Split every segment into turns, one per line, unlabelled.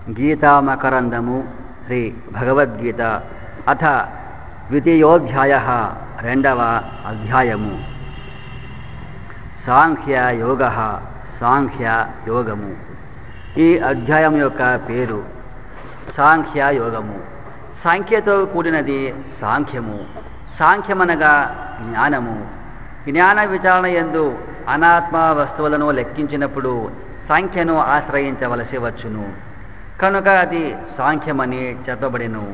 గీతామకరందము శ్రీ భగవద్గీత అథ ద్వితీయోధ్యాయ రెండవ అధ్యాయము సాంఖ్య యోగ సాంఖ్య యోగము ఈ అధ్యాయం యొక్క పేరు సాంఖ్య యోగము సాంఖ్యతో కూడినది సాంఖ్యము సాంఖ్యమనగా జ్ఞానము జ్ఞాన విచారణ ఎందు అనాత్మ వస్తువులను లెక్కించినప్పుడు సాంఖ్యను ఆశ్రయించవలసి వచ్చును కనుక అది సాంఖ్యమని చెప్పబడిను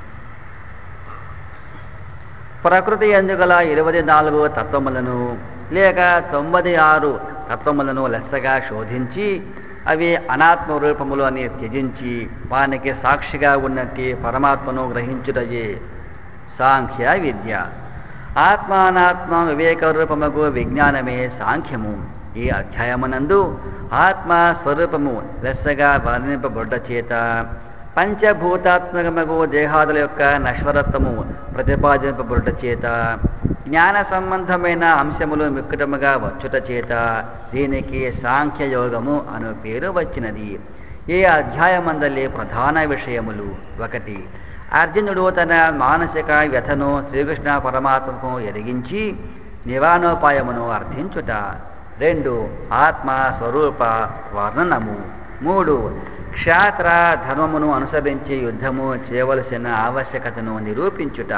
ప్రకృతి ఎందుగల ఇరవై నాలుగు తత్వములను లేక తొంభై ఆరు తత్వములను లెస్సగా శోధించి అవి అనాత్మ రూపములు అని త్యజించి వానికి సాక్షిగా ఉన్నట్టి పరమాత్మను గ్రహించుటయే సాంఖ్య విద్య ఆత్మానాత్మ వివేక రూపముకు విజ్ఞానమే సాంఖ్యము ఈ అధ్యాయమునందు ఆత్మ స్వరూపము లెస్సగా వర్ణింపబడ్డ చేత పంచభూతాత్మకమగు దేహాదుల యొక్క నశ్వరత్వము ప్రతిపాదింపబడ్డ చేత జ్ఞాన సంబంధమైన అంశములు మిక్కుటముగా వచ్చుట చేత దీనికి సాంఖ్యయోగము అను పేరు వచ్చినది ఈ అధ్యాయమందలి ప్రధాన విషయములు ఒకటి అర్జునుడు తన మానసిక వ్యథను శ్రీకృష్ణ పరమాత్మకు ఎరిగించి నివానోపాయమును అర్థించుట రెండు ఆత్మ స్వరూప వర్ణనము మూడు క్షాత్ర ధర్మమును అనుసరించి యుద్ధము చేయవలసిన ఆవశ్యకతను నిరూపించుట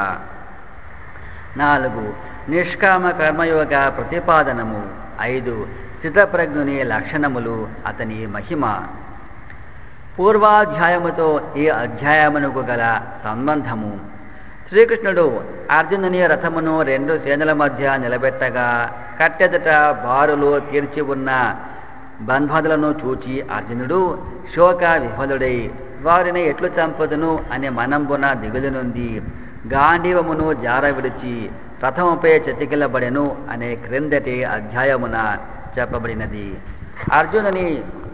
నాలుగు నిష్కామ కర్మయోగ ప్రతిపాదనము ఐదు స్థితప్రజ్ఞుని లక్షణములు అతని మహిమ పూర్వాధ్యాయముతో ఈ అధ్యాయమునకు గల సంబంధము శ్రీకృష్ణుడు అర్జునుని రథమును రెండు సేనల మధ్య నిలబెట్టగా కట్టెదట బారులు తీర్చి ఉన్న బంధ్వాదులను చూచి అర్జునుడు శోక విఫలుడై వారిని ఎట్లు చంపదును అనే మనంబున దిగులు నుండి గాంధీవమును జార విడిచి రథముపై చతికిలబడెను అనే క్రిందటి అధ్యాయమున చెప్పబడినది అర్జునుని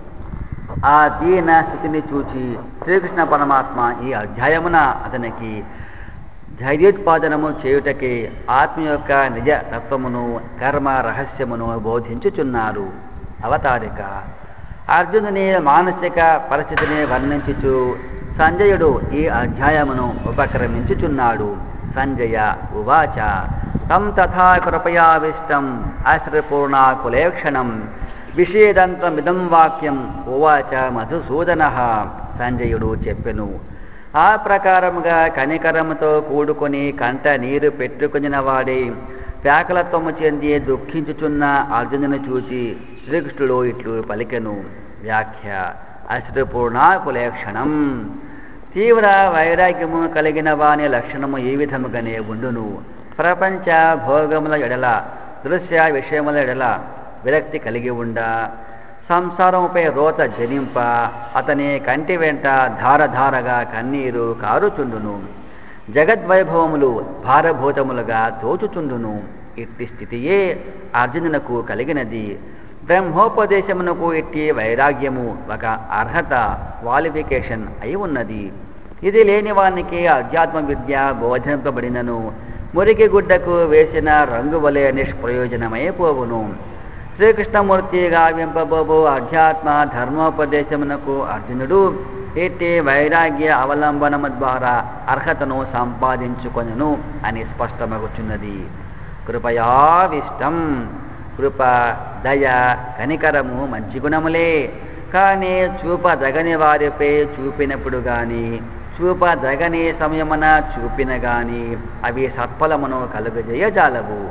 ఆ దీన స్థితిని చూచి శ్రీకృష్ణ పరమాత్మ ఈ అధ్యాయమున అతనికి ధైర్యోత్పాదనము చేయుటకి ఆత్మ యొక్క నిజ తత్వమును కర్మ రహస్యమును బోధించుచున్నారు అవతారిక అర్జునుని మానసిక పరిస్థితిని వర్ణించుచు సంజయుడు ఈ అధ్యాయమును ఉపక్రమించుచున్నాడు సంజయ ఉవాచ తం తథా కృపయావిష్టం ఆశ్రపూర్ణ కులేక్షణం విషేదంతమిదం వాక్యం ఉవాచ మధుసూదన సంజయుడు చెప్పెను ఆ ప్రకారముగా కనికరముతో కూడుకొని కంట నీరు పెట్టుకుని వాడి వ్యాకులత్వము చెంది దుఃఖించుచున్న అర్జునుని చూచి శ్రీకృష్ణుడు ఇట్లు పలికెను వ్యాఖ్య అశ్రుపూర్ణాకులేక్షణం తీవ్ర వైరాగ్యము కలిగిన వాని లక్షణము ఈ విధముగానే ఉండును ప్రపంచ భోగముల ఎడల దృశ్య విషయముల ఎడల విరక్తి కలిగి ఉండ సంసారముపై రోత జనింప అతని కంటి వెంట ధారధారగా కన్నీరు కారుచుండును జగద్వైభవములు భారభూతములుగా తోచుచుండును ఇట్టి స్థితియే అర్జునునకు కలిగినది బ్రహ్మోపదేశమునకు ఇట్టి వైరాగ్యము ఒక అర్హత క్వాలిఫికేషన్ అయి ఉన్నది ఇది లేని వానికి అధ్యాత్మ విద్య బోధింపబడినను మురికి గుడ్డకు వేసిన రంగు వలె నిష్ప్రయోజనమైపోవును శ్రీకృష్ణమూర్తి గావింపబోబు అధ్యాత్మ ధర్మోపదేశమునకు అర్జునుడు ఇట్టి వైరాగ్య అవలంబనము ద్వారా అర్హతను సంపాదించుకొనును అని స్పష్టమగుచున్నది కృపయావిష్టం కృప దయ కనికరము మంచి గుణములే కానీ చూపదగని వారిపై చూపినప్పుడు కానీ చూపదగని సమయమున చూపిన గాని అవి సత్ఫలమును కలుగజేయజాలవు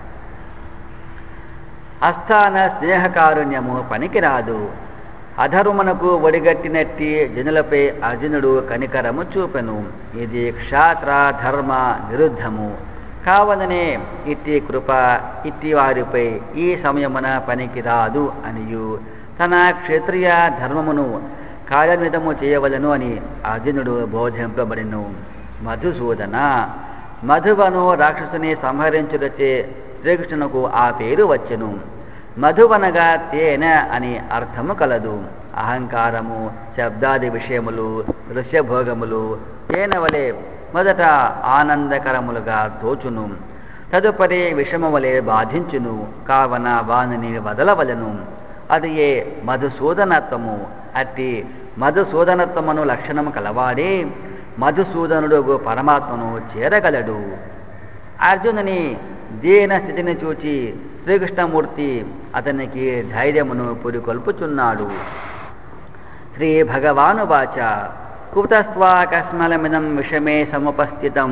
అస్థాన స్నేహకారుణ్యము పనికిరాదు అధర్మనకు ఒడిగట్టినట్టి జనులపై అర్జునుడు కనికరము చూపెను ఇది క్షాత్ర ధర్మ నిరుద్ధము కావలనే ఇట్టి కృప ఇట్టి వారిపై ఈ సమయమున పనికి రాదు అనియు తన క్షత్రియ ధర్మమును కార్యాన్వితము చేయవలను అని అర్జునుడు బోధింపబడిను మధుసూదన మధువను రాక్షసుని సంహరించుటచే శ్రీకృష్ణునకు ఆ పేరు వచ్చెను మధువనగా తేనె అని అర్థము కలదు అహంకారము శబ్దాది విషయములు దృశ్యభోగములు తేనె వలె మొదట ఆనందకరములుగా తోచును తదుపరి విషము వలె బాధించును కావన వానిని వదలవలను అది ఏ మధుసూదనత్వము అట్టి మధుసూదనత్వమును లక్షణము కలవాడే మధుసూదనుడు పరమాత్మను చేరగలడు అర్జునుని దీన స్థితిని చూచి శ్రీకృష్ణమూర్తి అతనికి ధైర్యమును పురికొల్పుచున్నాడు శ్రీ భగవానువాచ కుతస్వాకస్మలమిదం విషమే సముపస్థితం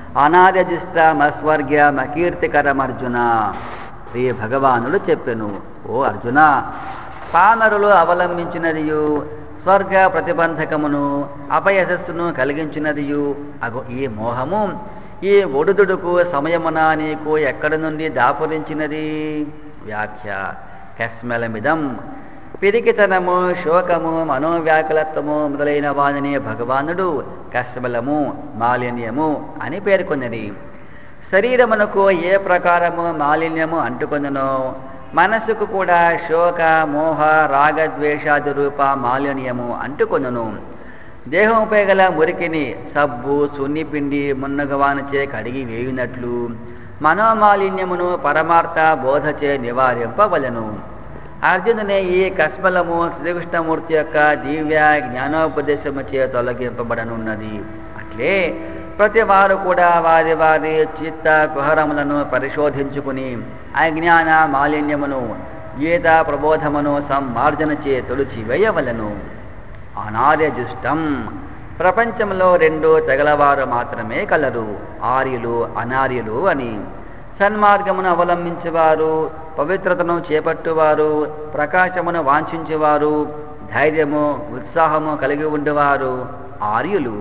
అనార్యజిష్టమస్వర్గ్యమకీర్తికరమర్జున శ్రీ భగవానుడు చెప్పెను ఓ అర్జున పామరులు అవలంబించినదియు స్వర్గ ప్రతిబంధకమును అపయశస్సును కలిగించినదియు అగు ఈ మోహము ఈ ఒడుదుడుకు సమయమున నీకు ఎక్కడి నుండి దాపురించినది వ్యాఖ్య కస్మలమిదం పిరికితనము శోకము మనోవ్యాకులత్వము మొదలైన వానిని భగవానుడు కస్మలము మాలిన్యము అని పేర్కొన్నది శరీరమునకు ఏ ప్రకారము మాలిన్యము అంటుకొననో మనస్సుకు కూడా శోక మోహ రాగద్వేషాది రూప మాలిన్యము అంటుకొనును దేహంపై గల మురికిని సబ్బు సున్నిపిండి మున్నగవానిచే కడిగి వేయునట్లు మనోమాలిన్యమును పరమార్థ బోధచే నివారింపవలను అర్జునుని ఈ కస్మలము శ్రీకృష్ణమూర్తి యొక్క దివ్య జ్ఞానోపదేశము చే తొలగింపబడనున్నది అట్లే ప్రతి వారు కూడా వారి వారి చిత్త కుహరములను పరిశోధించుకుని అజ్ఞాన మాలిన్యమును గీత ప్రబోధమును సంమార్జన చే తొలిచి వేయవలను అనార్యజుష్టం ప్రపంచంలో రెండు తెగలవారు మాత్రమే కలరు ఆర్యులు అనార్యులు అని సన్మార్గమును అవలంబించేవారు పవిత్రతను చేపట్టువారు ప్రకాశమును వాంఛించేవారు ధైర్యము ఉత్సాహము కలిగి ఉండేవారు ఆర్యులు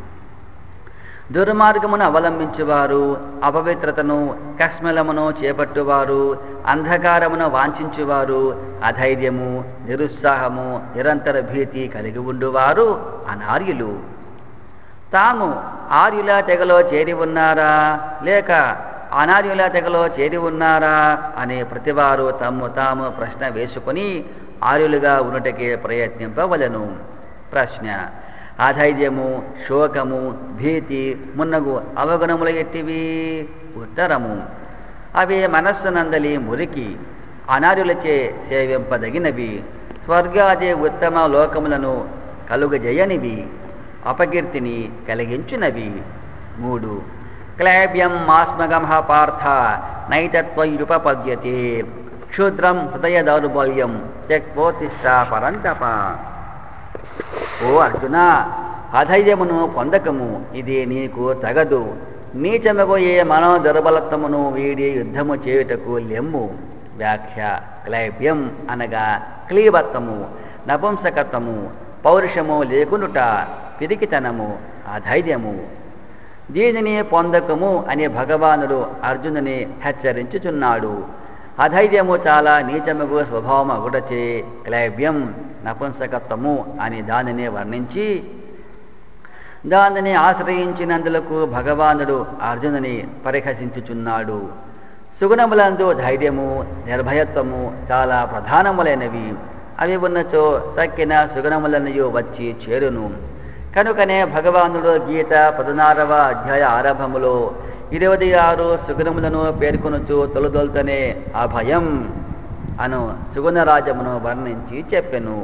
దుర్మార్గమును అవలంబించువారు అపవిత్రతను కస్మలమును చేపట్టువారు అంధకారమును వాంఛించువారు అధైర్యము నిరుత్సాహము నిరంతర భీతి కలిగి ఉండువారు అనార్యులు తాము ఆర్యుల తెగలో చేరి ఉన్నారా లేక అనార్యుల తెగలో చేరి ఉన్నారా అనే ప్రతివారు తమ్ము తాము ప్రశ్న వేసుకొని ఆర్యులుగా ఉన్నటకే ప్రయత్నింపవలను ప్రశ్న అధైర్యము శోకము భీతి మున్నగు అవగుణములు ఎట్టివి ఉత్తరము అవి మనస్సునందలి మురికి అనార్యులచే సేవింపదగినవి స్వర్గాది ఉత్తమ లోకములను కలుగజేయనివి అపకీర్తిని కలిగించునవి మూడు క్లైబ్యం మాస్మగం పార్థ నైతత్వయుపపద్యతే క్షుద్రం హృదయ దౌర్బల్యం త్యక్పోతిష్ట పరంతప ఓ అర్జున అధైర్యమును పొందకము ఇది నీకు తగదు నీచమగోయే మనో దుర్బలత్వమును వీడి యుద్ధము చేయుటకు లెమ్ము వ్యాఖ్య క్లైబ్యం అనగా క్లీబత్వము నపుంసకత్వము పౌరుషము లేకునుట పిరికితనము అధైర్యము దీనిని పొందకము అని భగవానుడు అర్జునుని హెచ్చరించుచున్నాడు అధైర్యము చాలా నీచముగు స్వభావం అగుటచే క్లైబ్యం నపుంసకత్వము అని దానిని వర్ణించి దానిని ఆశ్రయించినందులకు భగవానుడు అర్జునుని పరిహసించుచున్నాడు సుగుణములందు ధైర్యము నిర్భయత్వము చాలా ప్రధానములైనవి అవి ఉన్నచో తక్కిన సుగుణములన్నయు వచ్చి చేరును కనుకనే భగవానుడు గీత పదనారవ అధ్యాయ ఆరంభములో ఇరవై ఆరు సుగుణములను పేర్కొనుచు తొలదొల్తనే అభయం అను సుగుణరాజమును వర్ణించి చెప్పెను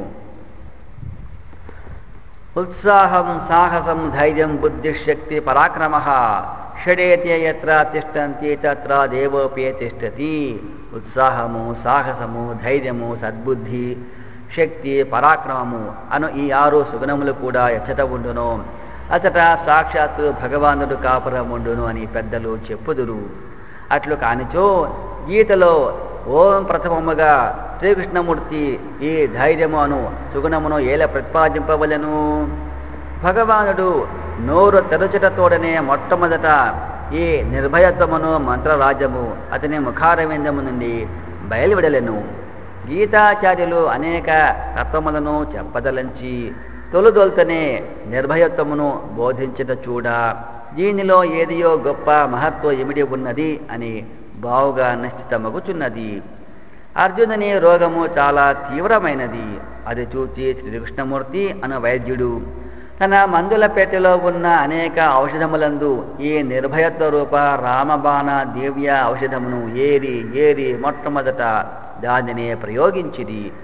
ఉత్సాహం సాహసం ధైర్యం బుద్ధిశక్తి పరాక్రమ షడేతే ఎత్ర తిష్టంతి తత్ర దేవోపే తిష్టతి ఉత్సాహము సాహసము ధైర్యము సద్బుద్ధి శక్తి పరాక్రమము అను ఈ ఆరు సుగుణములు కూడా ఎచ్చట ఉండును అచట సాక్షాత్తు భగవానుడు కాపురముండును అని పెద్దలు చెప్పుదురు అట్లు కానిచో గీతలో ఓం ప్రథమముగా శ్రీకృష్ణమూర్తి ఈ ధైర్యము అను సుగుణమును ఏల ప్రతిపాదింపవలను భగవానుడు నోరు తెరచుటతోడనే మొట్టమొదట ఈ నిర్భయత్వమును మంత్రరాజ్యము అతని ముఖారవిందము నుండి బయలువెడలెను గీతాచార్యులు అనేక తత్వములను చెప్పదలంచి తొలుదొల్తనే నిర్భయత్వమును బోధించట చూడ దీనిలో ఏదియో గొప్ప మహత్వ ఇమిడి ఉన్నది అని బావుగా నిశ్చితమగుచున్నది అర్జునుని రోగము చాలా తీవ్రమైనది అది చూచి శ్రీకృష్ణమూర్తి అను వైద్యుడు తన మందుల పెట్టెలో ఉన్న అనేక ఔషధములందు ఈ నిర్భయత్వ రూప రామబాణ దివ్య ఔషధమును ఏరి ఏరి మొట్టమొదట దానిని ప్రయోగించిది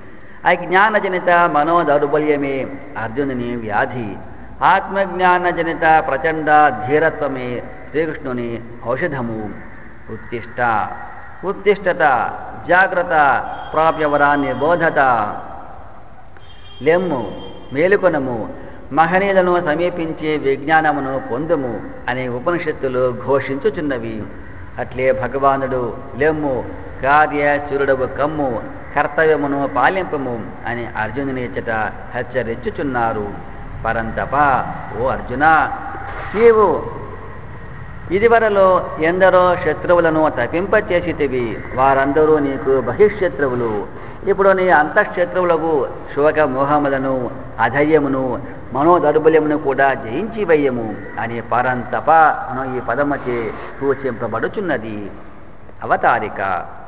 అజ్ఞానజనిత మనోదౌర్బల్యమే అర్జునుని వ్యాధి ఆత్మజ్ఞానజనిత ప్రచండ ధీరత్వమే శ్రీకృష్ణుని ఔషధము ఉత్తిష్ట ఉత్తిష్టత జాగ్రత్త ప్రాప్యవరాన్ని బోధత లెమ్ము మేలుకొనము మహనీయులను సమీపించి విజ్ఞానమును పొందుము అనే ఉపనిషత్తులు ఘోషించుచున్నవి అట్లే భగవానుడు లెమ్ము కార్యశూరుడవు కమ్ము కర్తవ్యమును పాలింపము అని అర్జునుని ఇచ్చట హెచ్చరించుచున్నారు పరంతప ఓ అర్జున నీవు ఇదివరలో ఎందరో శత్రువులను తప్పింపచేసితివి వారందరూ నీకు బహిష్శత్రువులు ఇప్పుడు నీ అంతఃశత్రువులకు శోక మోహములను అధైర్యమును మనోదౌర్బల్యమును కూడా జయించి వెయ్యము అని పరంతప అను ఈ పదమచే సూచింపబడుచున్నది అవతారిక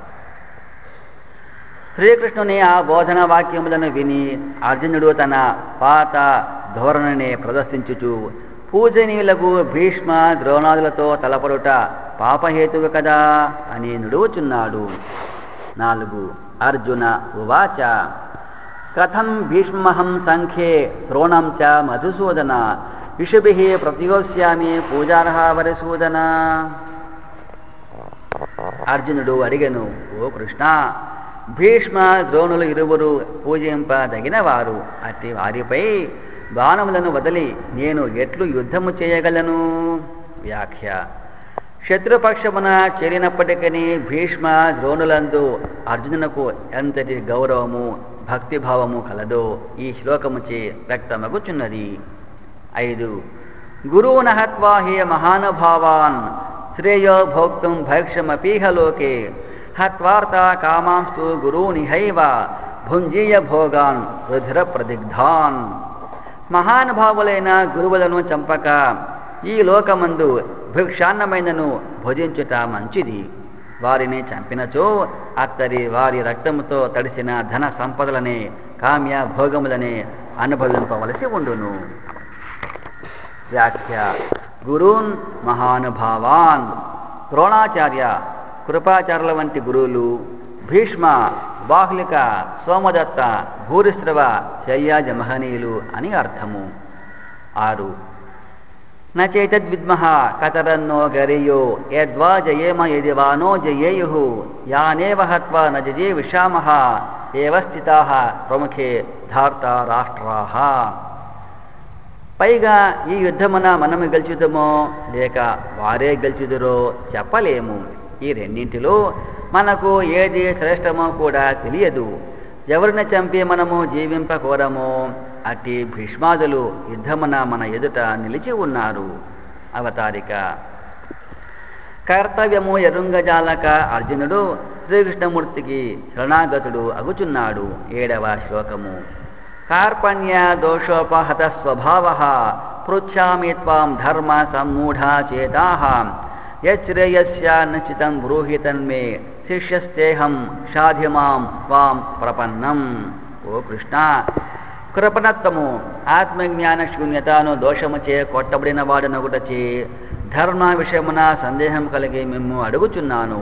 శ్రీకృష్ణుని ఆ బోధన వాక్యములను విని అర్జునుడు తన పాత ధోరణిని ప్రదర్శించుచు పూజనీయులకు భీష్మ ద్రోణాదులతో తలపడుట పాపహేతువు కదా అని నుడువుచున్నాడు నాలుగు అర్జున ఉవాచ కథం భీష్మహం సంఖ్యే ద్రోణం చ మధుసూదన విషుభి ప్రతియోక్ష్యామి పూజార్హ వరసూదన అర్జునుడు అడిగను ఓ కృష్ణ భీష్మ ద్రోణులు ఇరువురు పూజింపదగిన వారు అట్టి వారిపై బాణములను వదిలి నేను ఎట్లు యుద్ధము చేయగలను వ్యాఖ్య శత్రుపక్షమున చేరినప్పటికీ భీష్మ ద్రోణులందు అర్జునునకు ఎంతటి గౌరవము భక్తిభావము కలదో ఈ శ్లోకముచే వ్యక్తమగుచున్నది ఐదు గురువున హత్వా హే మహానుభావాన్ శ్రేయో భోక్తుం భైక్షమపీహ లోకే హత్వార్త కామాంస్తు గురూనిహైవ భుంజీయ భోగాన్ రుధిర ప్రదిగ్ధాన్ మహానుభావులైన గురువులను చంపక ఈ లోకమందు భిక్షాన్నమైనను భుజించుట మంచిది వారిని చంపినచో అత్తరి వారి రక్తముతో తడిసిన ధన సంపదలనే కామ్య భోగములనే అనుభవింపవలసి ఉండును వ్యాఖ్య గురూన్ మహానుభావాన్ ద్రోణాచార్య కృపాచార్యుల వంటి గురువులు భీష్మ బాహ్లిక సోమదత్త భూరిశ్రవ శయ్యాజ మహనీయులు అని అర్థము ఆరు నచేతద్విద్మః కతరన్నో గరియో యద్వా జయేమ యది వా నో జయేయు యానేవ హత్వా న జజే విషామః ఏవ స్థితాః ప్రముఖే ధార్త రాష్ట్రాః పైగా ఈ యుద్ధమున మనము గెలుచుదమో లేక వారే గెలుచుదురో చెప్పలేము ఈ రెండింటిలో మనకు ఏది శ్రేష్టమో కూడా తెలియదు ఎవరిని చంపి మనము జీవింపకోరమో అట్టి భీష్మాదులు యుద్ధమున మన ఎదుట నిలిచి ఉన్నారు అవతారిక కర్తవ్యము ఎరుంగజాలక అర్జునుడు శ్రీకృష్ణమూర్తికి శరణాగతుడు అగుచున్నాడు ఏడవ శ్లోకము కార్పణ్య దోషోపహత స్వభావ పృచ్ఛామి త్వాం ధర్మ సమ్మూఢా చేతా యశ్రేయస్య నిశ్చితం బ్రూహి తన్మే శిష్యస్తేహం షాధిమాం త్వాం ప్రపన్నం ఓ కృష్ణ కృపణత్వము ఆత్మజ్ఞాన శూన్యతను దోషముచే కొట్టబడిన వాడనొకటచే ధర్మ విషయమున సందేహం కలిగి మేము అడుగుచున్నాను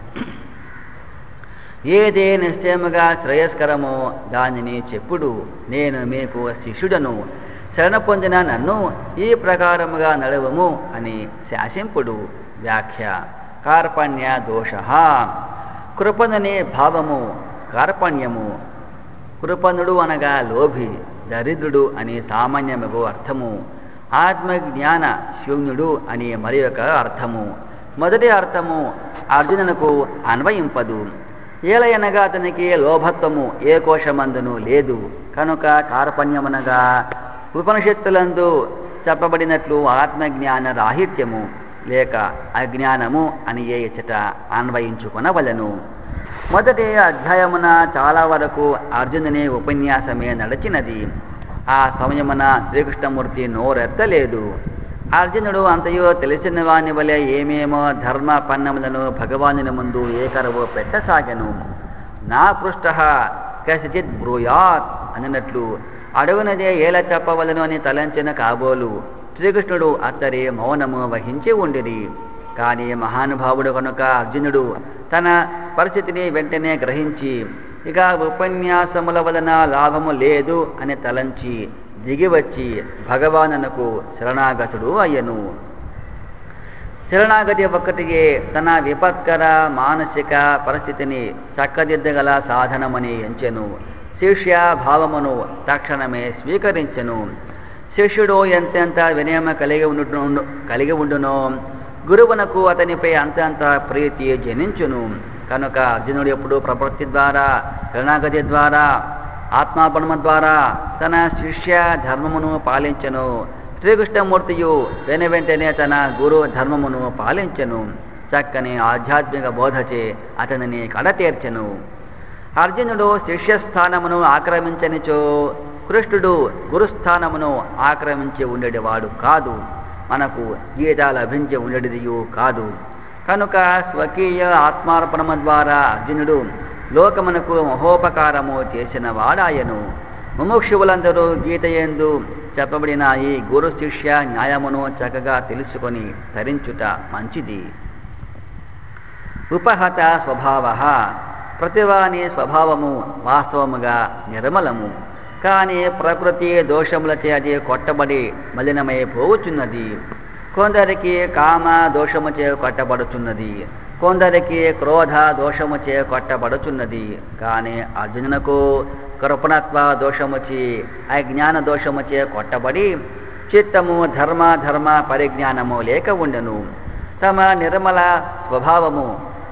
ఏదే నిశ్చయముగా శ్రేయస్కరమో దానిని చెప్పుడు నేను మీకు శిష్యుడను శరణ పొందిన నన్ను ఈ ప్రకారముగా నడవము అని శాసింపుడు వ్యాఖ్య కార్పణ్య దోష కృపణనే భావము కార్పణ్యము కృపణుడు అనగా లోభి దరిద్రుడు అని సామాన్యముగు అర్థము ఆత్మజ్ఞాన శూన్యుడు అని మరి ఒక అర్థము మొదటి అర్థము అర్జునునకు అన్వయింపదు ఏలయనగా అతనికి లోభత్వము ఏ కోశమందును లేదు కనుక కార్పణ్యమనగా ఉపనిషత్తులందు చెప్పబడినట్లు ఆత్మజ్ఞాన రాహిత్యము లేక అజ్ఞానము అని ఏ ఇచ్చట అన్వయించుకొనవలను మొదటి అధ్యాయమున చాలా వరకు అర్జునుని ఉపన్యాసమే నడిచినది ఆ సమయమున శ్రీకృష్ణమూర్తి నోరెత్తలేదు అర్జునుడు అంతయో తెలిసిన వాని వలె ఏమేమో ధర్మ పన్నములను భగవానుని ముందు ఏకరవు పెట్టసాగెను నా పృష్ట కసిచిత్ బ్రూయాత్ అన్నట్లు అడుగునదే ఏల చెప్పవలను అని తలంచిన కాబోలు శ్రీకృష్ణుడు అత్తరి మౌనము వహించి ఉండిరి కానీ మహానుభావుడు కనుక అర్జునుడు తన పరిస్థితిని వెంటనే గ్రహించి ఇక ఉపన్యాసముల వలన లాభము లేదు అని తలంచి దిగివచ్చి భగవానునకు శరణాగతుడు అయ్యను శరణాగతి ఒక్కటియే తన విపత్కర మానసిక పరిస్థితిని చక్కదిద్దగల సాధనమని ఎంచెను శిష్య భావమును తక్షణమే స్వీకరించెను శిష్యుడు ఎంతెంత వినయమ కలిగి ఉండు కలిగి ఉండునో గురువునకు అతనిపై అంతంత ప్రీతి జనించును కనుక అర్జునుడు ఎప్పుడు ప్రవృత్తి ద్వారా శరణాగతి ద్వారా ఆత్మాపణమ ద్వారా తన శిష్య ధర్మమును పాలించెను శ్రీకృష్ణమూర్తియు వెన వెంటనే తన గురు ధర్మమును పాలించెను చక్కని ఆధ్యాత్మిక బోధచే అతనిని కడతీర్చెను అర్జునుడు శిష్యస్థానమును ఆక్రమించనిచో కృష్ణుడు గురుస్థానమును ఆక్రమించి ఉండేవాడు కాదు మనకు గీత లభించి ఉండేదియు కాదు కనుక స్వకీయ ఆత్మార్పణము ద్వారా అర్జునుడు లోకమునకు మహోపకారము చేసిన వాడాయను ముముక్షువులందరూ గీత ఎందు చెప్పబడిన ఈ గురు శిష్య న్యాయమును చక్కగా తెలుసుకొని ధరించుట మంచిది ఉపహత స్వభావ ప్రతివాని స్వభావము వాస్తవముగా నిర్మలము కానీ ప్రకృతి దోషములచే అది కొట్టబడి మలినమైపోవచ్చున్నది కొందరికి కామ దోషముచే కొట్టబడుచున్నది కొందరికి క్రోధ దోషముచే కొట్టబడుచున్నది కానీ అర్జునునకు కృపణత్వ దోషముచి అజ్ఞాన దోషముచే కొట్టబడి చిత్తము ధర్మ ధర్మ పరిజ్ఞానము లేక ఉండెను తమ నిర్మల స్వభావము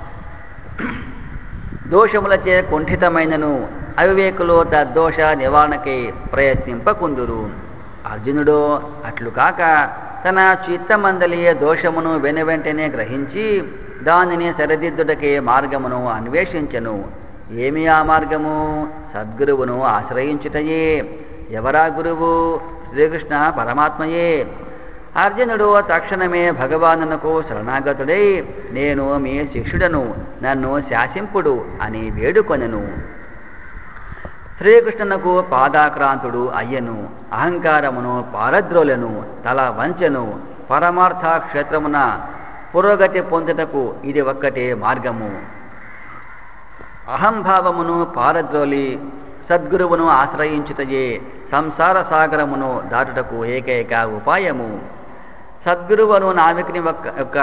దోషములచే కుంఠితమైనను అవివేకులు తద్దోష నివారణకై ప్రయత్నింపకుందురు అర్జునుడు అట్లు కాక తన చిత్తమందలి దోషమును వెను వెంటనే గ్రహించి దానిని సరిదిద్దుటకే మార్గమును అన్వేషించను ఏమి ఆ మార్గము సద్గురువును ఆశ్రయించుటయే ఎవరా గురువు శ్రీకృష్ణ పరమాత్మయే అర్జునుడు తక్షణమే భగవానునకు శరణాగతుడై నేను మీ శిష్యుడను నన్ను శాసింపుడు అని వేడుకొనెను శ్రీకృష్ణునకు పాదాక్రాంతుడు అయ్యను అహంకారమును పారద్రోలను తల వంచెను పరమార్థ క్షేత్రమున పురోగతి పొందుటకు ఇది ఒక్కటే మార్గము అహంభావమును పారద్రోలి సద్గురువును ఆశ్రయించుటయే సంసార సాగరమును దాటుటకు ఏకైక ఉపాయము సద్గురువును నావికుని యొక్క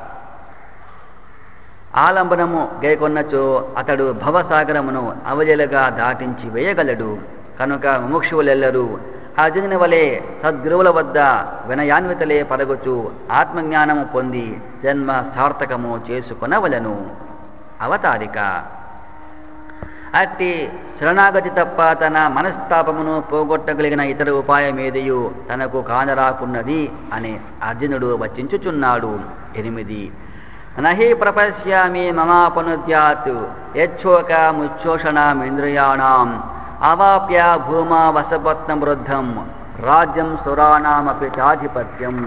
ఆలంబనము గైకొన్నచో అతడు భవసాగరమును అవజలుగా దాటించి వేయగలడు కనుక ముముక్షువులెల్లరూ అర్జునుని వలె సద్గురువుల వద్ద వినయాన్వితలే పరగుచు ఆత్మజ్ఞానము పొంది జన్మ సార్థకము చేసుకొనవలను అవతారిక అట్టి శరణాగతి తప్ప తన మనస్తాపమును పోగొట్టగలిగిన ఇతర ఉపాయమేదియు తనకు కానరాకున్నది అని అర్జునుడు వచించుచున్నాడు ఎనిమిది నహి ప్రపశ్యామి మమాపనుద్యాత్ యచ్చోక ముచ్చోషణమింద్రియాణం అవాప్య భూమా వసపత్నం వృద్ధం రాజ్యం సురాణమపి చాధిపత్యం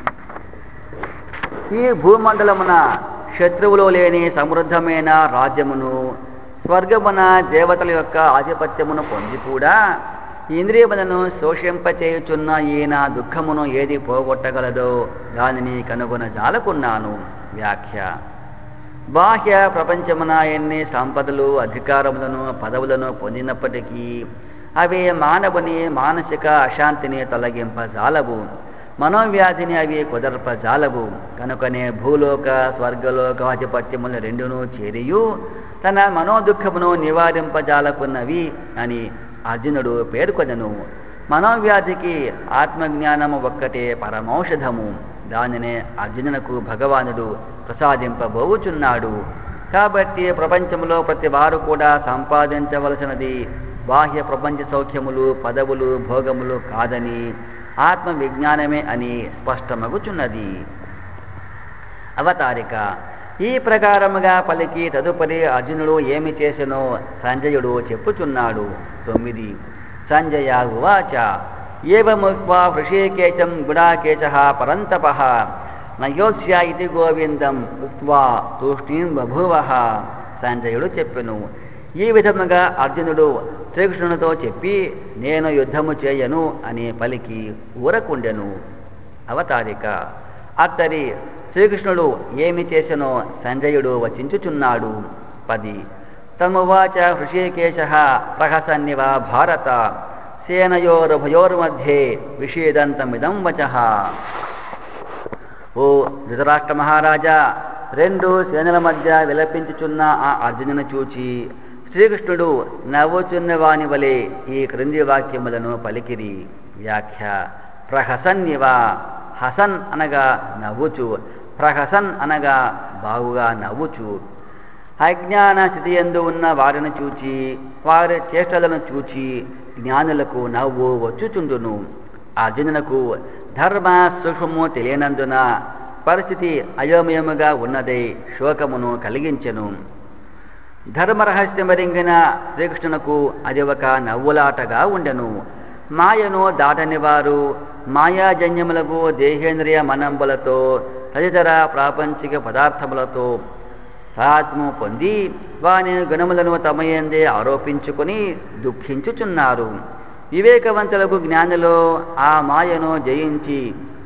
ఈ భూమండలమున శత్రువులు లేని సమృద్ధమైన రాజ్యమును స్వర్గమున దేవతల యొక్క ఆధిపత్యమును పొంది కూడా ఇంద్రియములను శోషింపచేయుచున్న ఈయన దుఃఖమును ఏది పోగొట్టగలదో దానిని కనుగొన జాలకున్నాను వ్యాఖ్య బాహ్య ప్రపంచమున ఎన్ని సంపదలు అధికారములను పదవులను పొందినప్పటికీ అవి మానవుని మానసిక అశాంతిని తొలగింపజాలవు మనోవ్యాధిని అవి కుదర్పజాలవు కనుకనే భూలోక స్వర్గలోక ఆధిపత్యములు రెండును చేరియు తన మనోదుఖమును నివారింపజాలకున్నవి అని అర్జునుడు పేర్కొనను మనోవ్యాధికి ఆత్మజ్ఞానము ఒక్కటే పరమౌషధము దానినే అర్జునునకు భగవానుడు ప్రసాదింపబోవుచున్నాడు కాబట్టి ప్రపంచంలో ప్రతి వారు కూడా సంపాదించవలసినది బాహ్య ప్రపంచ సౌఖ్యములు పదవులు భోగములు కాదని ఆత్మ విజ్ఞానమే అని స్పష్టమగుచున్నది అవతారిక ఈ ప్రకారముగా పలికి తదుపరి అర్జునుడు ఏమి చేసెనో సంజయుడు చెప్పుచున్నాడు తొమ్మిది సంజయ ఉవాచ ఏవముక్వా హృషీకేశం గుడాకేశ పరంతప నయోత్స్య ఇది గోవిందం ఉక్వా తూష్ణీం బభూవ సంజయుడు చెప్పెను ఈ విధముగా అర్జునుడు శ్రీకృష్ణునితో చెప్పి నేను యుద్ధము చేయను అని పలికి ఊరకుండెను అవతారిక అత్తరి శ్రీకృష్ణుడు ఏమి చేసెనో సంజయుడు వచించుచున్నాడు పది తమువాచ హృషీకేశ ప్రహసన్నివ భారత సేనయోరుభయోర్मध्ये విషేదంతమిదం వచ ఓ ధృతరాష్ట్ర మహారాజా రెండు సేనల మధ్య విలపించుచున్న ఆ అర్జునుని చూచి శ్రీకృష్ణుడు నవ్వుచున్న వాని వలె ఈ క్రింది వాక్యములను పలికిరి వ్యాఖ్య ప్రహసన్నివ హసన్ అనగా నవ్వుచు ప్రహసన్ అనగా బాగుగా నవ్వుచు అజ్ఞాన స్థితి ఎందు ఉన్న వారిని చూచి వారి చేష్టలను చూచి జ్ఞానులకు నవ్వు వచ్చుచుండును అర్జునునకు ధర్మ సూక్ష్మము తెలియనందున పరిస్థితి అయోమయముగా ఉన్నదై శోకమును కలిగించెను ధర్మ రహస్యమరింగిన శ్రీకృష్ణునకు అది ఒక నవ్వులాటగా ఉండెను మాయను దాటని వారు మాయాజన్యములకు దేహేంద్రియ మనంబులతో తదితర ప్రాపంచిక పదార్థములతో తాత్ము పొంది వాని గుణములను తమయందే ఆరోపించుకొని దుఃఖించుచున్నారు వివేకవంతులకు జ్ఞానులు ఆ మాయను జయించి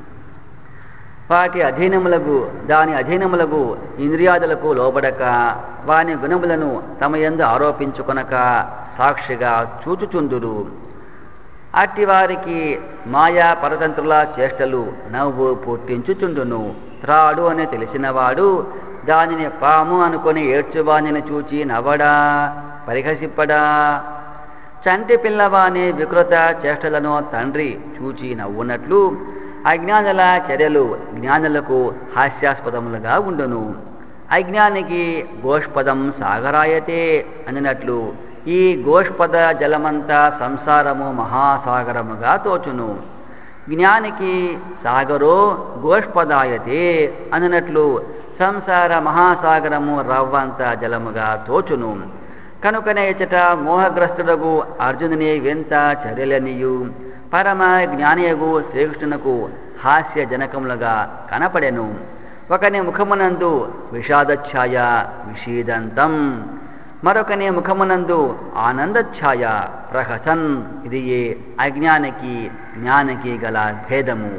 వాటి అధీనములకు దాని అధీనములకు ఇంద్రియాదులకు లోబడక వాని గుణములను తమ యందు ఆరోపించుకొనక సాక్షిగా చూచుచుందురు అట్టి వారికి మాయా పరతంత్రుల చేష్టలు నవ్వు పుట్టించుచుండును త్రాడు అని తెలిసినవాడు దానిని పాము అనుకొని ఏడ్చువానిని చూచి నవ్వడా పరిహసిప్పడా చంటి పిల్లవాని వికృత చేష్టలను తండ్రి చూచి నవ్వునట్లు అజ్ఞానుల చర్యలు జ్ఞానులకు హాస్యాస్పదములుగా ఉండును అజ్ఞానికి గోష్పదం సాగరాయతే అనినట్లు ఈ గోష్పద జలమంతా సంసారము మహాసాగరముగా తోచును జ్ఞానికి సాగరో గోష్పదాయతే అనినట్లు సంసార మహాసాగరము రవ్వంత జలముగా తోచును కనుకనే ఇచ్చట మోహగ్రస్తుడగు అర్జునుని వింత చర్యలనియు పరమ జ్ఞానియగు శ్రీకృష్ణునకు హాస్యజనకములుగా కనపడెను ఒకని ముఖమునందు విషాదఛాయ విషీదంతం మరొకని ముఖమునందు ఆనందఛాయ ప్రహసన్ ఇది ఏ అజ్ఞానికి జ్ఞానికి గల భేదము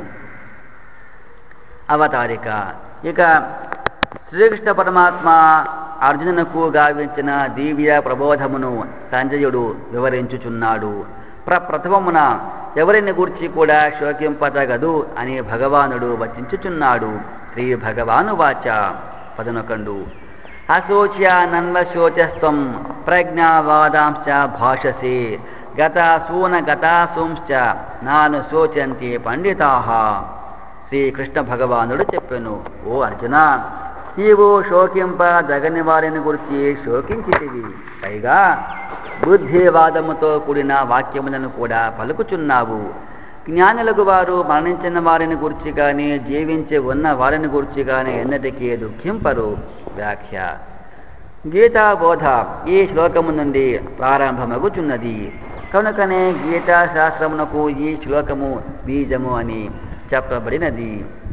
అవతారిక ఇక శ్రీకృష్ణ పరమాత్మ అర్జునునకు గావించిన దివ్య ప్రబోధమును సంజయుడు వివరించుచున్నాడు ప్రప్రథమమున ఎవరిని గూర్చి కూడా శోకింపదగదు అని భగవానుడు వచించుచున్నాడు శ్రీ భగవాను వాచ పదనొకండు అశోచ్యానన్వశోచస్త్వం ప్రజ్ఞావాదాంశ్చ భాషసే గతాసూన గతాసూంశ్చ నాను శోచంతి పండితాహ శ్రీకృష్ణ భగవానుడు చెప్పెను ఓ అర్జున నీవు శోకింప దగని వారిని గురించి శోకించితివి పైగా బుద్ధివాదముతో కూడిన వాక్యములను కూడా పలుకుచున్నావు జ్ఞానులకు వారు మరణించిన వారిని గురించి కానీ జీవించి ఉన్న వారిని గురించి కానీ ఎన్నటికీ దుఃఖింపరు వ్యాఖ్య గీతాబోధ ఈ శ్లోకము నుండి ప్రారంభమగుచున్నది కనుకనే గీతా శాస్త్రమునకు ఈ శ్లోకము బీజము అని చెప్పబడినది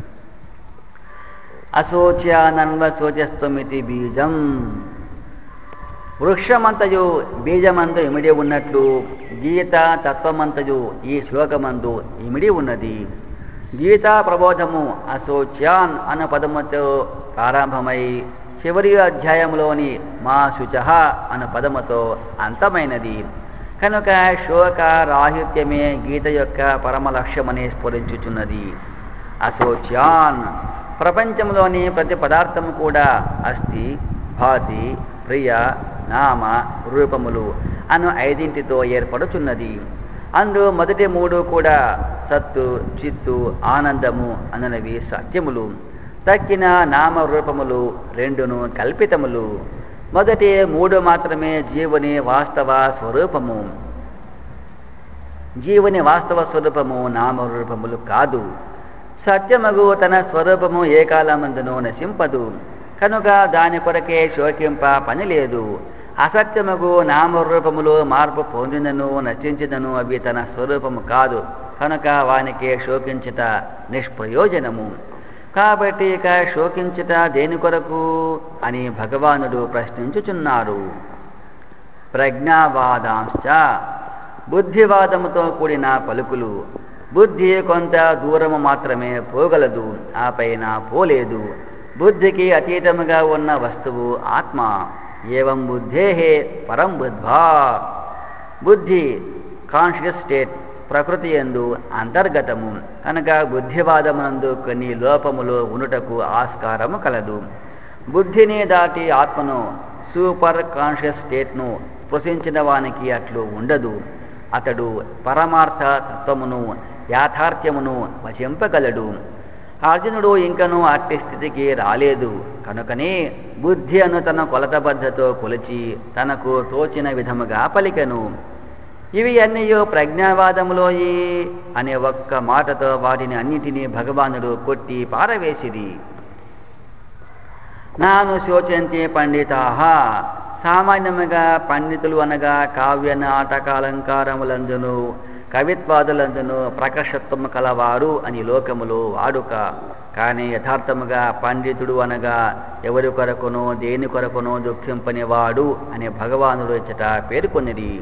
అశోచ్యానన్వశోచస్త్వమితి బీజం వృక్షమంతయు బీజమందు ఇమిడి ఉన్నట్లు గీత తత్వమంతయు ఈ శ్లోకమందు ఇమిడి ఉన్నది గీతా ప్రబోధము అశోచ్యాన్ అన్న పదముతో ప్రారంభమై చివరి అధ్యాయంలోని మా శుచ అన్న పదముతో అంతమైనది కనుక శోక రాహిత్యమే గీత యొక్క పరమ లక్ష్యమని స్ఫురించుచున్నది అశోచ్యాన్ ప్రపంచంలోని ప్రతి పదార్థము కూడా అస్థి భాతి ప్రియ నామ రూపములు అను ఐదింటితో ఏర్పడుచున్నది అందు మొదటి మూడు కూడా సత్తు చిత్తు ఆనందము అననవి సత్యములు తక్కిన నామ రూపములు రెండును కల్పితములు మొదటి మూడు మాత్రమే జీవుని వాస్తవ స్వరూపము జీవుని వాస్తవ స్వరూపము నామరూపములు కాదు సత్యమగు తన స్వరూపము ఏ కాలమందును నశింపదు కనుక దాని కొరకే శోకింప పని లేదు అసత్యమగు నామరూపములు మార్పు పొందినను నశించినను అవి తన స్వరూపము కాదు కనుక వానికి శోకించుట నిష్ప్రయోజనము కాబట్టి ఇక శోకించుట దేని కొరకు అని భగవానుడు ప్రశ్నించుచున్నారు ప్రజ్ఞావాదాంశ్చ బుద్ధివాదముతో కూడిన పలుకులు బుద్ధి కొంత దూరము మాత్రమే పోగలదు ఆ పైన పోలేదు బుద్ధికి అతీతముగా ఉన్న వస్తువు ఆత్మ ఏవం బుద్ధే పరం బుద్ధ్వా బుద్ధి కాన్షియస్ స్టేట్ ప్రకృతి ఎందు అంతర్గతము కనుక బుద్ధివాదమునందు కొన్ని లోపములు ఉనుటకు ఆస్కారము కలదు బుద్ధిని దాటి ఆత్మను సూపర్ కాన్షియస్ స్టేట్ను స్పృశించిన వానికి అట్లు ఉండదు అతడు పరమార్థ తత్వమును యాథార్థ్యమును వశింపగలడు అర్జునుడు ఇంకనూ అట్టి స్థితికి రాలేదు కనుకనే బుద్ధి అను తన కొలతబద్ధతో కొలిచి తనకు తోచిన విధముగా పలికెను ఇవి అన్నయో ప్రజ్ఞావాదములోయి అనే ఒక్క మాటతో వాటిని అన్నిటినీ భగవానుడు కొట్టి పారవేసిరి నాను శోచంతి పండితాహ సామాన్యముగా పండితులు అనగా కావ్య నాటకాలంకారములందును కవిత్వాదులందును ప్రకర్షత్వము కలవారు అని లోకములో వాడుక కానీ యథార్థముగా పండితుడు అనగా ఎవరి కొరకునో దేని కొరకునో దుఃఖింపనివాడు అని భగవానుడు ఇచ్చట పేర్కొనిది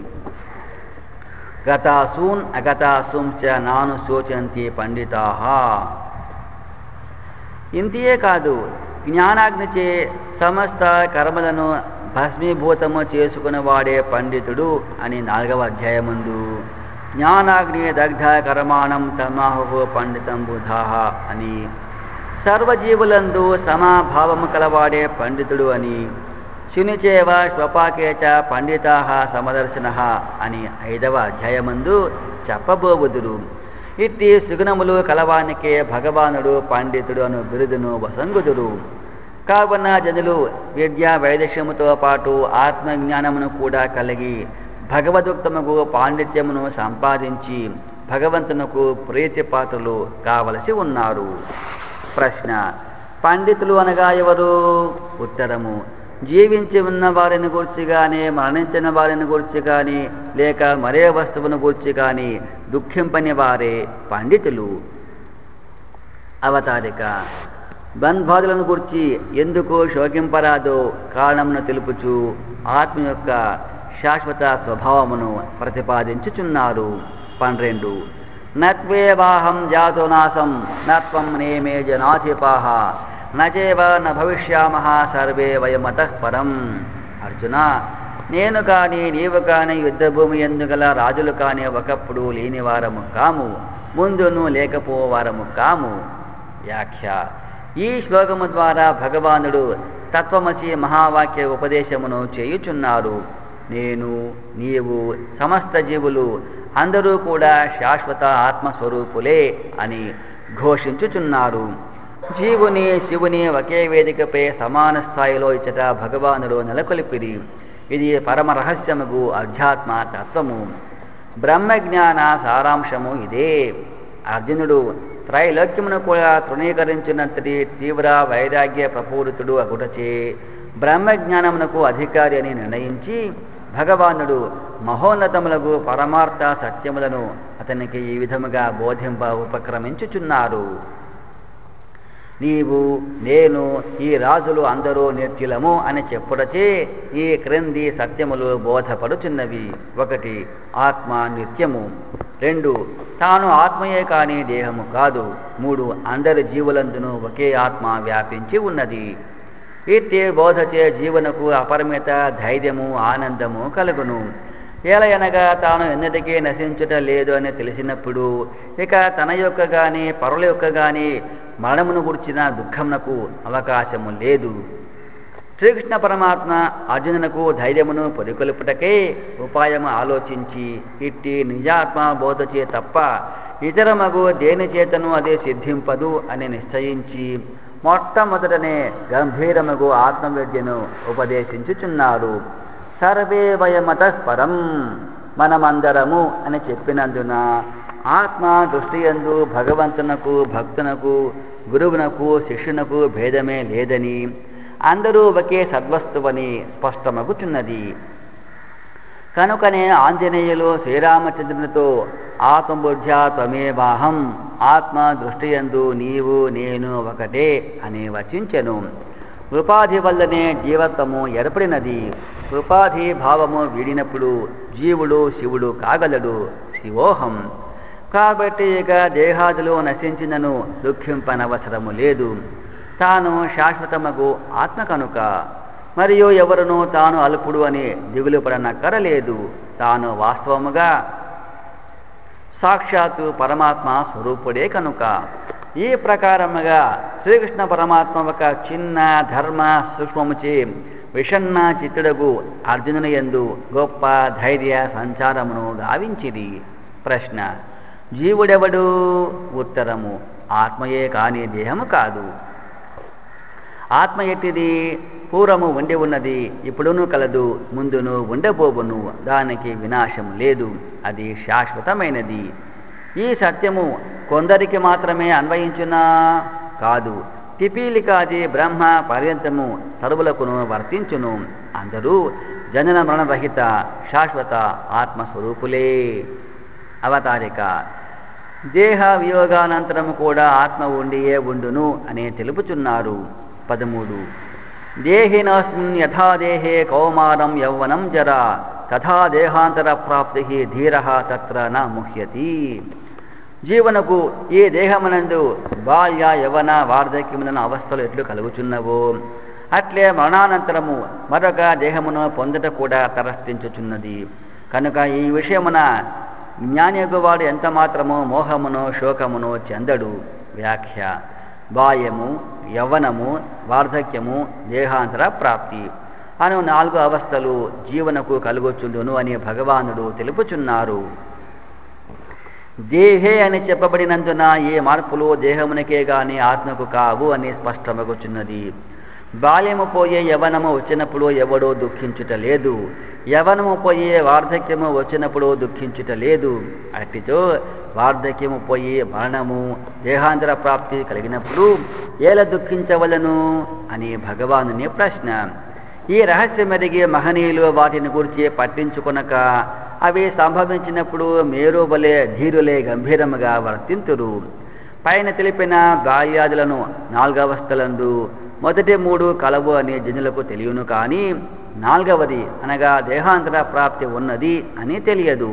గతాసూన్ అగతాసూం చ నాను శోచంతి పండితాహ ఇంతియే కాదు జ్ఞానాగ్నిచే సమస్త కర్మలను భస్మీభూతము చేసుకుని వాడే పండితుడు అని నాలుగవ అధ్యాయముందు జ్ఞానాగ్ని దగ్ధ కర్మాణం తమాహు పండితం బుధా అని సర్వజీవులందు సమాభావము కలవాడే పండితుడు అని శునిచేవ స్వపాకేచ పండితా సమదర్శన అని ఐదవ అధ్యాయమందు చెప్పబోబుదురు ఇట్టి సుగుణములు కలవానికే భగవానుడు పండితుడు అను బిరుదును వసంగుదురు కావున జనులు విద్యా వైదక్ష్యముతో పాటు ఆత్మజ్ఞానమును కూడా కలిగి భగవదుక్తముకు పాండిత్యమును సంపాదించి భగవంతునకు ప్రీతిపాత్రులు కావలసి ఉన్నారు ప్రశ్న పండితులు అనగా ఎవరు ఉత్తరము జీవించి ఉన్న వారిని గురించి కానీ మరణించిన వారిని గురించి కానీ లేక మరే వస్తువును గురించి కానీ దుఃఖింపని వారే పండితులు అవతారిక బంధ్వాదులను గురించి ఎందుకు శోకింపరాదో కారణమును తెలుపుచు ఆత్మ యొక్క శాశ్వత స్వభావమును ప్రతిపాదించుచున్నారు పన్నెండు నత్వేవాహం జాతో నాశం నత్వం నేమే జనాధిపాహ నచేవ న భవిష్యామః సర్వే వయమతః పరం అర్జున నేను కానీ నీవు కానీ యుద్ధభూమి ఎందుగల రాజులు కానీ ఒకప్పుడు లేని వారము కాము ముందును లేకపోవారము కాము వ్యాఖ్య ఈ శ్లోకము ద్వారా భగవానుడు తత్వమసి మహావాక్య ఉపదేశమును చేయుచున్నారు నేను నీవు సమస్త జీవులు అందరూ కూడా శాశ్వత ఆత్మస్వరూపులే అని ఘోషించుచున్నారు జీవుని శివుని ఒకే వేదికపై సమాన స్థాయిలో ఇచ్చట భగవానుడు నెలకొల్పిరి ఇది పరమ రహస్యముగు అధ్యాత్మ తత్వము బ్రహ్మజ్ఞాన సారాంశము ఇదే అర్జునుడు త్రైలోక్యమును కూడా తృణీకరించినంతటి తీవ్ర వైరాగ్య ప్రపూరితుడు అగుటచే బ్రహ్మజ్ఞానమునకు అధికారి అని నిర్ణయించి భగవానుడు మహోన్నతములకు పరమార్థ సత్యములను అతనికి ఈ విధముగా బోధింప ఉపక్రమించుచున్నారు నీవు నేను ఈ రాజులు అందరూ నిర్తిలము అని చెప్పుటచే ఈ క్రింది సత్యములు బోధపడుచున్నవి ఒకటి ఆత్మ నిత్యము రెండు తాను ఆత్మయే కాని దేహము కాదు మూడు అందరి జీవులందును ఒకే ఆత్మ వ్యాపించి ఉన్నది ఇట్టి బోధచే జీవనకు అపరిమిత ధైర్యము ఆనందము కలుగును ఏలయనగా తాను ఎన్నటికీ నశించుట లేదు అని తెలిసినప్పుడు ఇక తన యొక్క గాని పరుల యొక్క గాని మరణమును గుర్చిన దుఃఖమునకు అవకాశము లేదు శ్రీకృష్ణ పరమాత్మ అర్జునునకు ధైర్యమును పొరికొలుపుటకే ఉపాయము ఆలోచించి ఇట్టి నిజాత్మ బోధచే తప్ప ఇతరమగు దేని చేతను అదే సిద్ధింపదు అని నిశ్చయించి మొట్టమొదటనే గంభీరమగు ఆత్మవిద్యను ఉపదేశించుచున్నారు సర్వే వయమత పరం మనమందరము అని చెప్పినందున ఆత్మ దృష్టి ఎందు భగవంతునకు భక్తునకు గురువునకు శిష్యునకు భేదమే లేదని అందరూ ఒకే సద్వస్తువని స్పష్టమగుచున్నది కనుకనే ఆంజనేయులు శ్రీరామచంద్రునితో ఆత్మబుద్ధ్య త్వమేవాహం ఆత్మ దృష్టియందు నీవు నేను ఒకటే అని వచించెను ఉపాధి వల్లనే జీవత్వము ఏర్పడినది ఉపాధి భావము వీడినప్పుడు జీవుడు శివుడు కాగలడు శివోహం కాబట్టి ఇక దేహాదులు నశించినను దుఃఖింపనవసరము లేదు తాను శాశ్వతమగు ఆత్మ కనుక మరియు ఎవరునూ తాను అల్పుడు అని దిగులు పడనక్కరలేదు తాను వాస్తవముగా సాక్షాత్తు పరమాత్మ స్వరూపుడే కనుక ఈ ప్రకారముగా శ్రీకృష్ణ పరమాత్మ ఒక చిన్న ధర్మ సూక్ష్మముచే విషన్న చిత్తుడగు అర్జునుని యందు గొప్ప ధైర్య సంచారమును గావించిది ప్రశ్న జీవుడెవడు ఉత్తరము ఆత్మయే కాని దేహము కాదు ఆత్మ ఎట్టిది పూర్వము ఉండి ఉన్నది ఇప్పుడును కలదు ముందును ఉండబోబును దానికి వినాశం లేదు అది శాశ్వతమైనది ఈ సత్యము కొందరికి మాత్రమే అన్వయించునా కాదు పిపీలికాది బ్రహ్మ పర్యంతము సర్వులకును వర్తించును అందరూ జనన మరణరహిత శాశ్వత ఆత్మస్వరూపులే అవతారిక దేహ వియోగానంతరము కూడా ఆత్మ ఉండియే ఉండును అని తెలుపుచున్నారు పదమూడు దేహినస్మిన్ యథా దేహే కౌమారం యౌవనం జర తథా దేహాంతర ప్రాప్తి ధీర తత్ర న ముహ్యతి జీవనకు ఈ దేహమునందు బాల్య యవన వార్ధక్యములను అవస్థలు ఎట్లు కలుగుచున్నవో అట్లే మరణానంతరము మరొక దేహమును పొందట కూడా తరస్థించుచున్నది కనుక ఈ విషయమున జ్ఞానియగువాడు ఎంత మాత్రము మోహమును శోకమును చెందడు వ్యాఖ్య బాల్యము యవ్వనము వార్ధక్యము దేహాంతర ప్రాప్తి అను నాలుగు అవస్థలు జీవనకు కలుగొచ్చుండును అని భగవానుడు తెలుపుచున్నారు దేహే అని చెప్పబడినందున ఏ మార్పులు దేహమునకే గాని ఆత్మకు కావు అని స్పష్టమగుచున్నది బాల్యము పోయే యవనము వచ్చినప్పుడు ఎవడో దుఃఖించుట లేదు యవనము పోయే వార్ధక్యము వచ్చినప్పుడు దుఃఖించుట లేదు అట్టితో వార్ధక్యము పోయి మరణము దేహాంతర ప్రాప్తి కలిగినప్పుడు ఎలా దుఃఖించవలను అని భగవానుని ప్రశ్న ఈ రహస్యం ఎరిగి మహనీయులు వాటిని గురించి పట్టించుకొనక అవి సంభవించినప్పుడు మేరు వలె ధీరులే గంభీరముగా వర్తింతురు పైన తెలిపిన బాల్యాదులను నాలుగవస్థలందు మొదటి మూడు కలవు అనే జనులకు తెలియను కానీ నాలుగవది అనగా దేహాంతర ప్రాప్తి ఉన్నది అని తెలియదు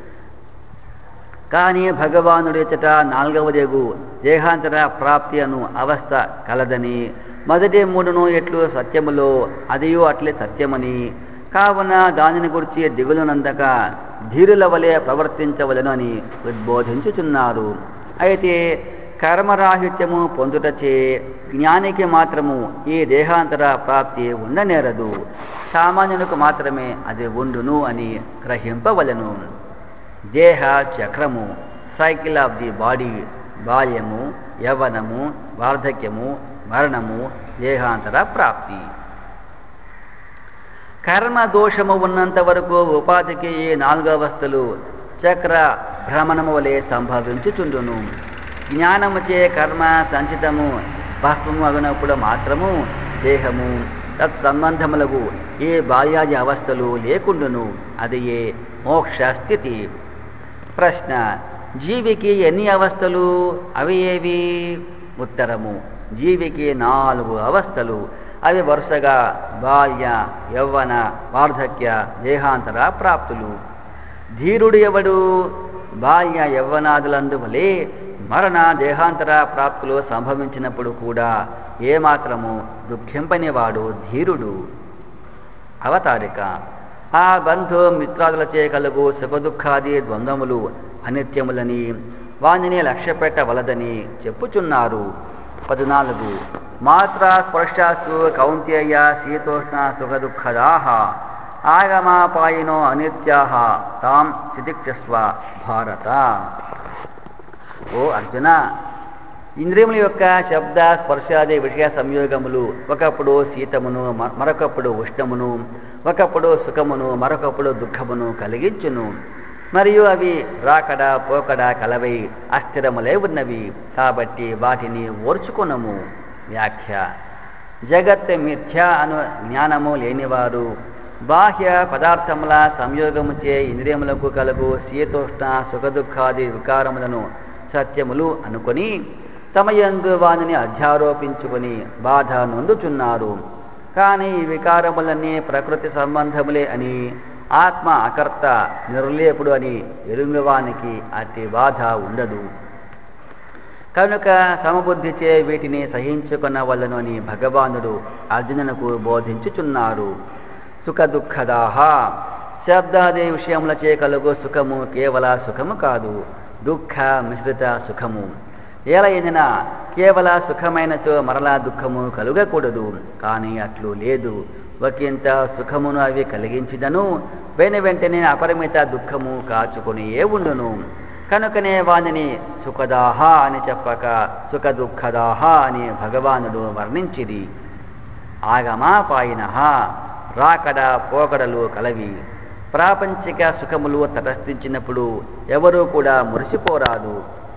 కానీ భగవానుడి ఎచ్చట నాలుగవదేగు దేహాంతర ప్రాప్తి అను అవస్థ కలదని మొదటి మూడును ఎట్లు సత్యములో అదియు అట్లే సత్యమని కావున దానిని గురించి దిగులునందక ధీరుల వలె ప్రవర్తించవలను అని ఉద్బోధించుచున్నారు అయితే కర్మరాహిత్యము పొందుటచే జ్ఞానికి మాత్రము ఈ దేహాంతర ప్రాప్తి ఉండనేరదు సామాన్యునికి మాత్రమే అది ఉండును అని గ్రహింపవలను దేహ చక్రము సైకిల్ ఆఫ్ ది బాడీ బాల్యము యవ్వనము వార్ధక్యము మరణము దేహాంతర ప్రాప్తి కర్మ దోషము ఉన్నంత వరకు ఉపాధికి ఈ నాలుగు అవస్థలు చక్ర భ్రమణము వలె సంభవించుచుండును జ్ఞానముచే కర్మ సంచితము భస్మము అగినప్పుడు మాత్రము దేహము తత్సంబంధములకు ఏ బాల్యాది అవస్థలు లేకుండును అది ఏ మోక్ష స్థితి ప్రశ్న జీవికి ఎన్ని అవస్థలు అవి ఏవి ఉత్తరము జీవికి నాలుగు అవస్థలు అవి వరుసగా బాల్య యవ్వన వార్ధక్య దేహాంతర ప్రాప్తులు ధీరుడు ఎవడు బాల్య యవ్వనాదులందు వలె మరణ దేహాంతర ప్రాప్తులు సంభవించినప్పుడు కూడా ఏమాత్రము దుఃఖింపనివాడు ధీరుడు అవతారిక ఆ బంధు మిత్రాదులచే కలుగు సుఖదుఖాది ద్వంద్వములు అనిత్యములని వానిని లక్ష్యపెట్టవలదని చెప్పుచున్నారు పద్నాలుగు మాత్ర స్పర్శాస్తు కౌంత్యేయ శీతోష్ణ సుఖదుఃఖదాహ ఆగమాపాయినో అనిత్యాహ తాం తితిక్షస్వ భారత ఓ అర్జున ఇంద్రియముల యొక్క శబ్ద స్పర్శాది విషయ సంయోగములు ఒకప్పుడు శీతమును మ- మరొకప్పుడు ఉష్ణమును ఒకప్పుడు సుఖమును మరొకప్పుడు దుఃఖమును కలిగించును మరియు అవి రాకడ పోకడ కలవై అస్థిరములై ఉన్నవి కాబట్టి వాటిని ఓర్చుకొనము వ్యాఖ్య జగత్ మిథ్య అను జ్ఞానము లేనివారు బాహ్య పదార్థముల సంయోగముచే ఇంద్రియములకు కలుగు శీతోష్ణ సుఖదుఖాది వికారములను సత్యములు అనుకొని తమ యందు వానిని అధ్యారోపించుకొని బాధ నొందుచున్నారు కానీ ఈ వికారములన్నీ ప్రకృతి సంబంధములే అని ఆత్మ అకర్త నిర్లేపుడు అని ఎరుంగవానికి అట్టి బాధ ఉండదు కనుక సమబుద్ధిచే వీటిని సహించుకున్న వల్లను అని భగవానుడు అర్జునునకు బోధించుచున్నారు సుఖ దుఃఖదాహ శబ్దాది విషయములచే కలుగు సుఖము కేవల సుఖము కాదు దుఃఖ మిశ్రిత సుఖము ఏలైన కేవల సుఖమైనచో మరలా దుఃఖము కలుగకూడదు కానీ అట్లు లేదు ఒకంత సుఖమును అవి కలిగించిదను వెను వెంటనే అపరిమిత దుఃఖము కాచుకుని ఏ ఉండును కనుకనే వానిని సుఖదాహ అని చెప్పక సుఖ దుఃఖదాహ అని భగవానుడు వర్ణించిది ఆగమాపాయిన రాకడ పోకడలు కలవి ప్రాపంచిక సుఖములు తటస్థించినప్పుడు ఎవరూ కూడా మురిసిపోరాదు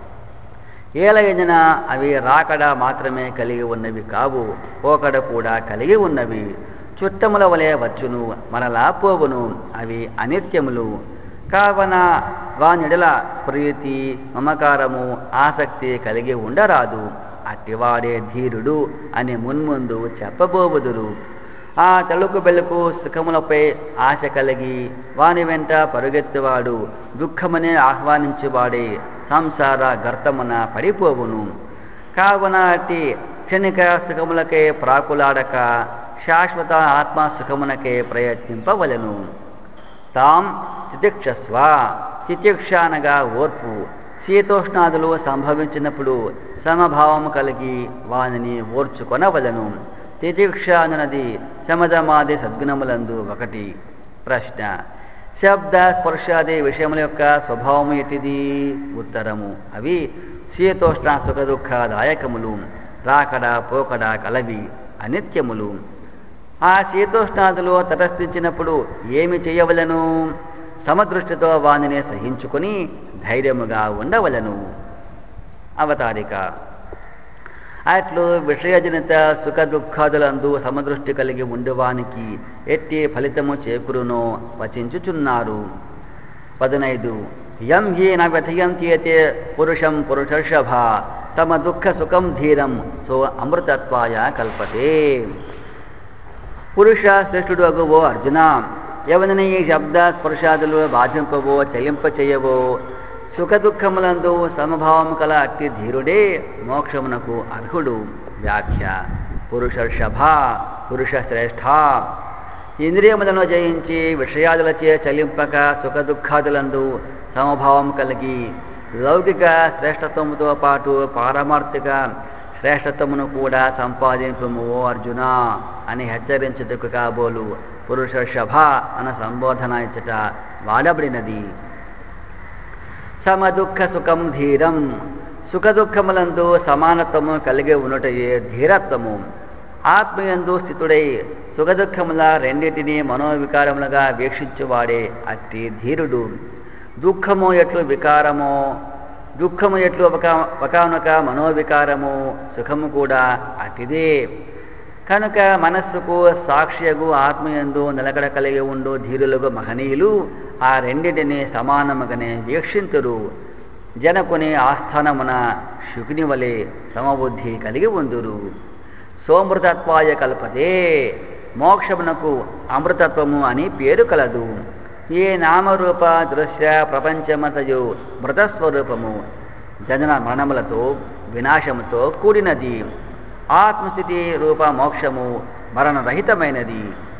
ఏలైన అవి రాకడ మాత్రమే కలిగి ఉన్నవి కావు పోకడ కూడా కలిగి ఉన్నవి చుట్టముల వలె వచ్చును మరలా పోవును అవి అనిత్యములు కావన వానిడల ప్రీతి మమకారము ఆసక్తి కలిగి ఉండరాదు అట్టివాడే ధీరుడు అని మున్ముందు చెప్పబోవుదురు ఆ తలుకు బెలుకు సుఖములపై ఆశ కలిగి వాని వెంట పరుగెత్తువాడు దుఃఖమునే ఆహ్వానించువాడే సంసార గర్తమున పడిపోవును కావున అట్టి క్షణిక సుఖములకే ప్రాకులాడక శాశ్వత ఆత్మ సుఖమునకే ప్రయత్నింపవలెను తాం తితిక్షస్వ తితిక్ష అనగా ఓర్పు శీతోష్ణాదులు సంభవించినప్పుడు సమభావము కలిగి వానిని ఓర్చుకొనవలను తితిక్ష అనునది శమధమాది సద్గుణములందు ఒకటి ప్రశ్న శబ్ద స్పర్శాది విషయముల యొక్క స్వభావము ఎటిది ఉత్తరము అవి శీతోష్ణ సుఖ దుఃఖదాయకములు రాకడ పోకడ కలవి అనిత్యములు ఆ శీతోష్ణాదులు తటస్థించినప్పుడు ఏమి చేయవలను సమదృష్టితో వానిని సహించుకొని ధైర్యముగా ఉండవలను అవతారిక అట్లు విషయజనిత సుఖ దుఃఖాదులందు సమదృష్టి కలిగి ఉండువానికి ఎట్టి ఫలితము చేకూరునో వచించుచున్నారు పదునైదు యం హీన వ్యథయంత్యేతే పురుషం పురుషర్షభ తమ దుఃఖ సుఖం ధీరం సో అమృతత్వాయ కల్పతే పురుష శ్రేష్ఠుడు అగువో అర్జున ఎవరిని ఈ శబ్ద స్పర్శాదులు బాధింపవో చలింప చేయవో సుఖ దుఃఖములందు సమభావము కల అట్టి ధీరుడే మోక్షమునకు అర్హుడు వ్యాఖ్య పురుషర్షభ పురుష శ్రేష్ఠ ఇంద్రియములను జయించి విషయాదులచే చలింపక సుఖ దుఃఖాదులందు సమభావం కలిగి లౌకిక శ్రేష్టత్వముతో పాటు పారమార్థిక శ్రేష్టత్వమును కూడా సంపాదింపము ఓ అర్జున అని హెచ్చరించుటకు కాబోలు పురుషర్షభ అన్న సంబోధన ఇచ్చట వాడబడినది సమదుఃఖ సుఖం ధీరం సుఖ దుఃఖములందు సమానత్వము కలిగి ఉన్నటయే ధీరత్వము ఆత్మయందు స్థితుడై సుఖ దుఃఖముల రెండింటినీ మనోవికారములుగా వీక్షించువాడే అట్టి ధీరుడు దుఃఖము ఎట్లు వికారమో దుఃఖము ఎట్లు ఒక ఒకనొక మనోవికారము సుఖము కూడా అటిదే కనుక మనస్సుకు సాక్ష్యగు ఆత్మయందు నిలకడ కలిగి ఉండు ధీరులకు మహనీయులు ఆ రెండింటిని సమానముగానే వీక్షింతురు జనకుని ఆస్థానమున శుకుని వలె సమబుద్ధి కలిగి ఉందురు సోమృతత్వాయ కల్పతే మోక్షమునకు అమృతత్వము అని పేరు కలదు ఏ నామరూప దృశ్య ప్రపంచమతయు మృతస్వరూపము జనన మరణములతో వినాశముతో కూడినది ఆత్మస్థితి రూప మోక్షము మరణరహితమైనది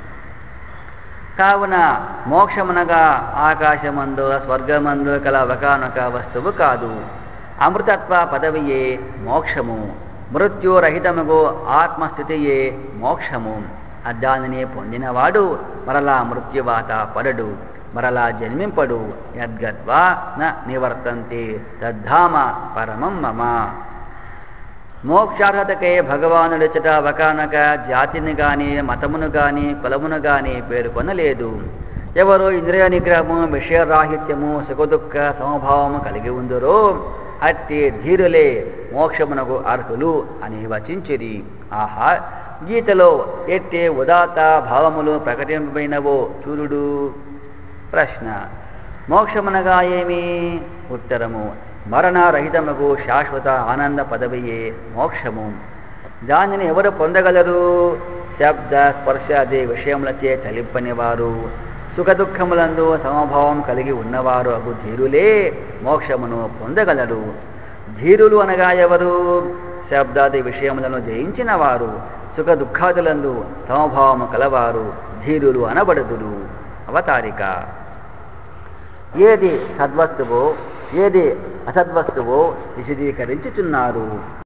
కావున మోక్షమునగా ఆకాశమందు స్వర్గమందు కల ఒకనొక వస్తువు కాదు అమృతత్వ పదవియే మోక్షము మృత్యురహితముగు ఆత్మస్థితియే మోక్షము దానిని పొందినవాడు మరలా మృత్యువాత పడడు మరలా జన్మింపడు యద్గత్వా న నివర్తంతే తద్ధామ పరమం మమ మోక్షార్హతకై భగవానుడిచట ఒకనొక జాతిని గాని మతమును గాని కులమును గాని పేర్కొనలేదు ఎవరు ఇంద్రియ నిగ్రహము విషయరాహిత్యము సుఖదుఖ సమభావము కలిగి ఉందరో అట్టి ధీరులే మోక్షమునకు అర్హులు అని వచించిరి ఆహా గీతలో ఎట్టి ఉదాత భావములు ప్రకటింపబడినవో చూరుడు ప్రశ్న మోక్షమునగా ఏమి ఉత్తరము మరణరహితముకు శాశ్వత ఆనంద పదవియే మోక్షము దానిని ఎవరు పొందగలరు శబ్ద స్పర్శాది విషయములచే చలింపని వారు సుఖదుఖములందు సమభావం కలిగి ఉన్నవారు అగు ధీరులే మోక్షమును పొందగలరు ధీరులు అనగా ఎవరు శబ్దాది విషయములను జయించిన వారు సుఖ దుఃఖాదులందు సమభావము కలవారు ధీరులు అనబడుదురు అవతారిక ఏది సద్వస్తువో ఏది అసద్వస్తువో విశదీకరించుచున్నారు